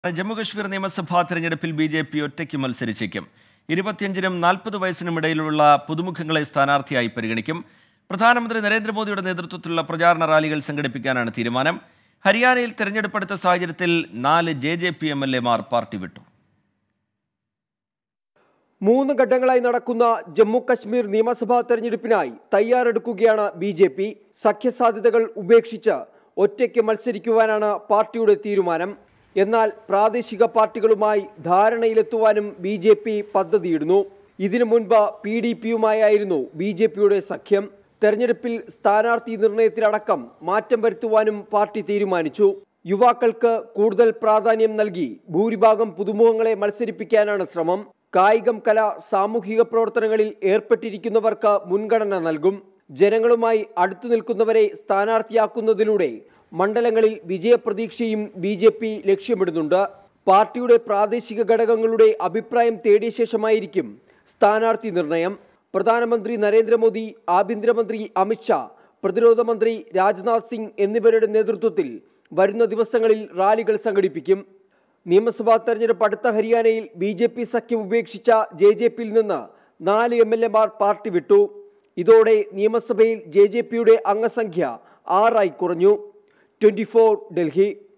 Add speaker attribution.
Speaker 1: ജമ്മുകശ്മീർ നിയമസഭാ തെരഞ്ഞെടുപ്പിൽ B J P ഒറ്റയ്ക്ക് മത്സരിച്ചേക്കും ഇരുപത്തിയഞ്ചിനും നാൽപ്പത് വയസ്സിനും ഇടയിലുള്ള പുതുമുഖങ്ങളെ സ്ഥാനാർത്ഥിയായി പരിഗണിക്കും പ്രധാനമന്ത്രി നരേന്ദ്രമോദിയുടെ നേതൃത്വത്തിലുള്ള പ്രചാരണ റാലികൾ സംഘടിപ്പിക്കാനാണ് തീരുമാനം ഹരിയാനയിൽ തെരഞ്ഞെടുപ്പെടുത്ത സാഹചര്യത്തിൽ നാല് J J P M L എമാർ പാർട്ടി വിട്ടു
Speaker 2: മൂന്ന് ഘട്ടങ്ങളായി നടക്കുന്ന ജമ്മു കശ്മീർ നിയമസഭാ തെരഞ്ഞെടുപ്പിനായി തയ്യാറെടുക്കുകയാണ് ബി ജെ പി സഖ്യസാധ്യതകൾ ഉപേക്ഷിച്ച് ഒറ്റയ്ക്ക് മത്സരിക്കുവാനാണ് പാർട്ടിയുടെ തീരുമാനം എന്നാൽ പ്രാദേശിക പാർട്ടികളുമായി ധാരണയിലെത്തുവാനും ബി ജെ പി പദ്ധതിയിടുന്നു ഇതിനു മുൻപ് പി ഡി പിയുമായായിരുന്നു ബി ജെ പിയുടെ സഖ്യം തെരഞ്ഞെടുപ്പിൽ സ്ഥാനാർത്ഥി നിർണയത്തിലടക്കം മാറ്റം വരുത്തുവാനും പാർട്ടി തീരുമാനിച്ചു യുവാക്കൾക്ക് കൂടുതൽ പ്രാധാന്യം നൽകി ഭൂരിഭാഗം പുതുമുഖങ്ങളെ മത്സരിപ്പിക്കാനാണ് ശ്രമം കായികം കല സാമൂഹിക പ്രവർത്തനങ്ങളിൽ ഏർപ്പെട്ടിരിക്കുന്നവർക്ക് മുൻഗണന നൽകും ജനങ്ങളുമായി അടുത്തു നിൽക്കുന്നവരെ സ്ഥാനാർത്ഥിയാക്കുന്നതിലൂടെ മണ്ഡലങ്ങളിൽ വിജയപ്രതീക്ഷയും ബി ജെ പി ലക്ഷ്യമിടുന്നുണ്ട് പാർട്ടിയുടെ പ്രാദേശിക ഘടകങ്ങളുടെ അഭിപ്രായം തേടിയ ശേഷമായിരിക്കും സ്ഥാനാർത്ഥി നിർണയം പ്രധാനമന്ത്രി നരേന്ദ്രമോദി ആഭ്യന്തരമന്ത്രി അമിത്ഷാ പ്രതിരോധ മന്ത്രി രാജ്നാഥ് സിംഗ് എന്നിവരുടെ നേതൃത്വത്തിൽ വരുന്ന ദിവസങ്ങളിൽ റാലികൾ സംഘടിപ്പിക്കും നിയമസഭാ തെരഞ്ഞെടുപ്പ് അടുത്ത ഹരിയാനയിൽ ബി ജെ പി സഖ്യം ഉപേക്ഷിച്ച ജെ ജെ പിയിൽ നിന്ന് നാല് എം എൽ എമാർ പാർട്ടി വിട്ടു ഇതോടെ നിയമസഭയിൽ ജെ ജെ പിയുടെ അംഗസംഖ്യ ആറായി കുറഞ്ഞു ട്വന്റി ഫോർ ഡൽഹി